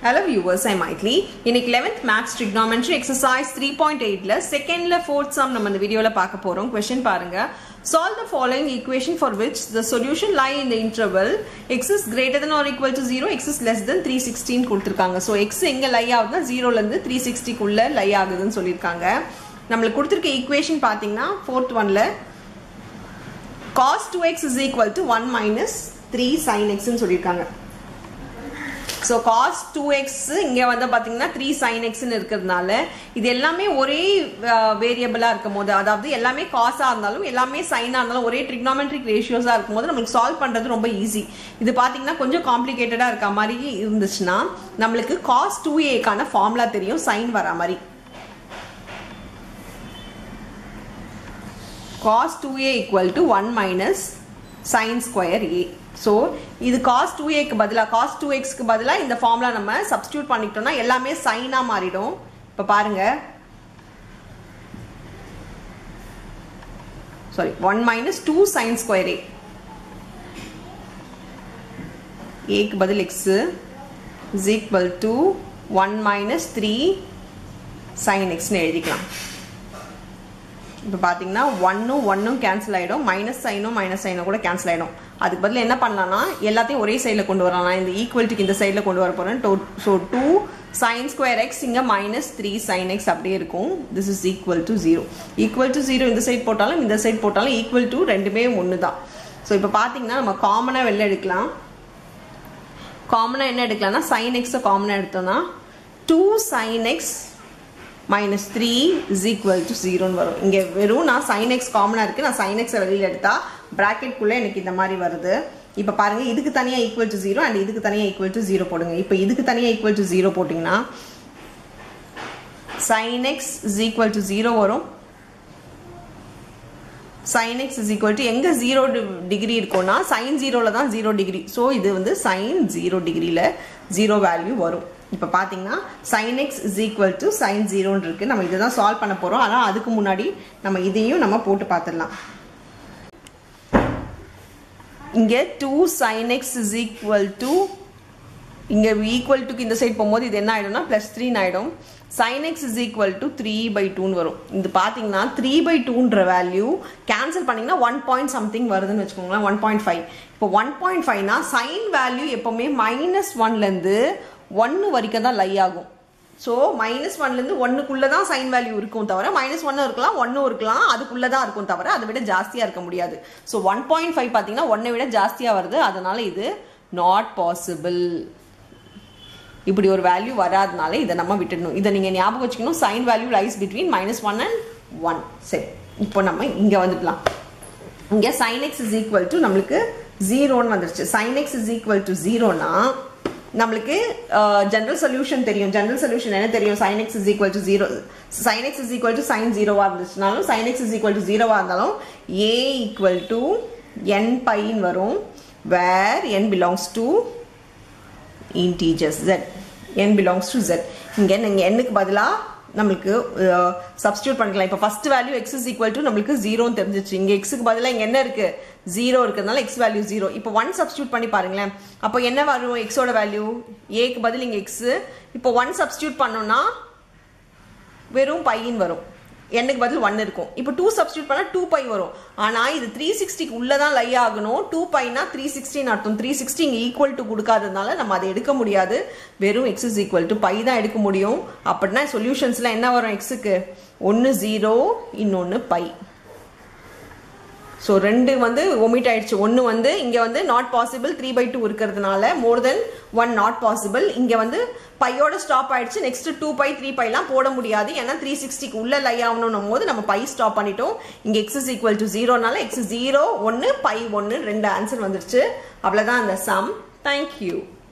Hello viewers, I'm Maitli. இன்னைக்கு 11th Maths Trigonometry exercise 3.8ல செகண்ட்ல fourth some நம்ம இந்த வீடியோல பார்க்க போறோம் கொஸ்டின் பாருங்க solve the following equation for which the solution lie in the interval x is greater than or equal to 0 x is less than 316 கொடுத்திருக்காங்க so x எங்க லை ஆகுதுன்னா 0ல இருந்து 360 குள்ள லை ஆகுதுன்னு சொல்லியிருக்காங்க நம்மளுக்கு கொடுத்திருக்க ஈக்குவேஷன் பாத்தீங்கன்னா ஃபோர்த் ஒன்ல cos 2x is equal to 1 minus 3 sin x ன்னு சொல்லியிருக்காங்க ஸோ காஸ் டூ எக்ஸ் இங்கே வந்து பார்த்தீங்கன்னா த்ரீ சைன் எக்ஸ்னு இருக்கிறதுனால இது எல்லாமே ஒரே வேரியபிளாக இருக்கும் போது அதாவது எல்லாமே காஸாக இருந்தாலும் எல்லாமே சைனாக இருந்தாலும் ஒரே ட்ரிக்னாமெட்ரிக் ரேஷியோஸாக இருக்கும் போது நம்மளுக்கு சால்வ் பண்ணுறது ரொம்ப ஈஸி இது பார்த்தீங்கன்னா கொஞ்சம் காம்ப்ளிகேட்டடாக இருக்க மாதிரி இருந்துச்சுன்னா நம்மளுக்கு காஸ் டூ ஏக்கான ஃபார்முலா தெரியும் சைன் வர மாதிரி cos two A equal to one minus sine square A so இது காஸ் டூ ஏக்கு பதிலாக காஸ் டூ எக்ஸ்க்கு பதிலாக இந்த ஃபார்முலா நம்ம சப்ஸ்டியூட் பண்ணிக்கிட்டோம்னா எல்லாமே சைனாக மாறிடும் இப்போ பாருங்க sorry one minus two sine square A ஏக்கு பதில் x is equal to one minus three sine எக்ஸ்னு எழுதிக்கலாம் இப்போ பார்த்தீங்கன்னா ஒன்னும் ஒன்னும் கேன்சல் ஆகிடும் மைனஸ் சைனும் மைனஸ் சைனும் கூட கேன்சல் ஆகிடும் அதுக்கு பதில் என்ன பண்ணலாம்னா எல்லாத்தையும் ஒரே சைடில் கொண்டு வரலாம் நான் இந்த ஈக்குவல்ட்டிக்கு இந்த சைடில் கொண்டு வர போகிறேன் டோ so two sine square x இங்கே மைனஸ் த்ரீ சைன் எக்ஸ் அப்படியே இருக்கும் this is equal to zero equal to zero இந்த சைட் போட்டாலும் இந்த சைட் போட்டாலும் ஈக்குவல் டு ரெண்டுமே ஒன்று தான் ஸோ இப்போ பார்த்தீங்கன்னா நம்ம காமனாக வெளில எடுக்கலாம் காமனாக என்ன எடுக்கலாம்னா சைன் எக்ஸை காமனாக எடுத்தோம்னா two sine x minus three is equal to ஜீரோன்னு வரும் இங்கே வெறும் நான் சைன் எக்ஸ் காமனாக இருக்குது நான் சைன் எக்ஸை வெளியில் எடுத்தால் ப்ராக்கெட்குள்ளே எனக்கு இந்த மாதிரி வருது இப்போ பாருங்கள் இதுக்கு தனியாக ஈக்குவல் டு ஜீரோ அண்ட் இதுக்கு தனியாக ஈக்குவல் டு ஜீரோ போடுங்க இப்போ இதுக்கு தனியாக ஈக்குவல் டு ஜீரோ போட்டிங்கன்னா sine x is equal to zero வரும் sine x is equal to எங்கே ஜீரோ டிகிரி இருக்கும்னா சைன் ஜீரோவில் தான் ஜீரோ டிகிரி ஸோ இது வந்து சைன் ஜீரோ டிகிரியில் ஜீரோ வேல்யூ வரும் இப்போ பார்த்தீங்கன்னா sine x is equal to sine ஜீரோன்னு இருக்குது நம்ம இதை தான் சால்வ் பண்ண போகிறோம் ஆனால் அதுக்கு முன்னாடி நம்ம இதையும் நம்ம போட்டு பார்த்துடலாம் இங்கே two sine x is equal to இங்கே ஈக்குவல் டுக்கு இந்த சைட் போகும்போது இது என்ன ஆகிடும்னா ப்ளஸ் த்ரீன்னு ஆகிடும் sine x is equal to three by டூன்னு வரும் இது பார்த்தீங்கன்னா த்ரீ பை டூன்ற வேல்யூ கேன்சல் பண்ணிங்கன்னா ஒன் பாயிண்ட் சம்திங் வருதுன்னு வச்சுக்கோங்களேன் ஒன் பாயிண்ட் ஃபைவ் இப்போ ஒன் பாயிண்ட் ஃபைவ்னா சைன் வேல்யூ எப்போவுமே மைனஸ் ஒன்லேருந்து ஒன்று வரைக்கும் தான் லை ஆகும் ஸோ மைனஸ் ஒன்லேருந்து ஒன்றுக்குள்ளே தான் சைன் வேல்யூ இருக்கும் தவிர மைனஸ் ஒன்னும் இருக்கலாம் ஒன்றும் இருக்கலாம் அதுக்குள்ளே தான் இருக்கும் தவிர அதை விட ஜாஸ்தியாக இருக்க முடியாது ஸோ ஒன் பாயிண்ட் ஃபைவ் பார்த்தீங்கன்னா ஒன்றை விட ஜாஸ்தியாக வருது அதனால் இது நாட் பாசிபிள் இப்படி ஒரு வேல்யூ வராதனால இதை நம்ம விட்டுடணும் இதை நீங்கள் ஞாபகம் வச்சுக்கணும் sine value lies between minus one and one சரி இப்போ நம்ம இங்கே வந்துக்கலாம் இங்கே sine x is equal to நம்மளுக்கு ஜீரோன்னு வந்துருச்சு sine x is equal to ஜீரோனா நம்மளுக்கு ஜென்ரல் சொல்யூஷன் தெரியும் ஜென்ரல் சொல்யூஷன் என்ன தெரியும் sine x is equal to zero sine x is equal to sine ஜீரோவாக இருந்துச்சுனாலும் sine x is equal to ஜீரோவாக இருந்தாலும் ஏ ஈக்குவல் டு என் பைன்னு வரும் where n belongs to integers z n belongs to z இங்கே நீங்கள் என்னுக்கு பதிலாக நம்மளுக்கு சப்ஸ்டியூட் பண்ணிக்கலாம் இப்போ first value x is equal to நம்மளுக்கு ஜீரோன்னு தெரிஞ்சிச்சு இங்கே எக்ஸுக்கு பதிலாக இங்கே என்ன இருக்கு ஜீரோ இருக்கிறதுனால எக்ஸ் வேல்யூ ஜீரோ இப்போ ஒன் சப்ஸ்டியூட் பண்ணி பாருங்களேன் அப்போ என்ன வரும் எக்ஸோட வேல்யூ ஏக்கு பதில் இங்கே எக்ஸ் இப்போ ஒன் சப்ஸ்டியூட் பண்ணோம்னா வெறும் பையின்னு வரும் எண்ணுக்கு பதில் ஒன் இருக்கும் இப்போ டூ சப்ஸ்டியூட் பண்ணால் டூ பை வரும் ஆனால் இது த்ரீ சிக்ஸ்டிக்கு உள்ளே தான் லை ஆகணும் டூ பைனா த்ரீ சிக்ஸ்டின்னு அர்த்தம் த்ரீ சிக்ஸ்டி இங்கே ஈக்குவல் டு கொடுக்காததுனால நம்ம அதை எடுக்க முடியாது வெறும் x is equal to pi தான் எடுக்க முடியும் அப்படின்னா சொல்யூஷன்ஸில் என்ன வரும் எக்ஸுக்கு ஒன்று ஜீரோ இன்னொன்று பை ஸோ ரெண்டு வந்து ஒமிட் ஆயிடுச்சு ஒன்று வந்து இங்கே வந்து not possible three pi two இருக்கிறதுனால more than one not possible இங்கே வந்து பையோட ஸ்டாப் ஆயிடுச்சு நெக்ஸ்ட் டூ பை த்ரீ பைலாம் போட முடியாது ஏன்னா த்ரீ சிக்ஸ்டிக்கு உள்ள லை ஆகணும் போது நம்ம பை ஸ்டாப் பண்ணிட்டோம் இங்கே எக்ஸ் இஸ் ஈக்குவல் டு ஜீரோனால எக்ஸ் ஜீரோ ஒன்று பை ஒன்று ரெண்டு ஆன்சர் வந்துருச்சு அவ்வளோதான் அந்த சம் தேங்க்யூ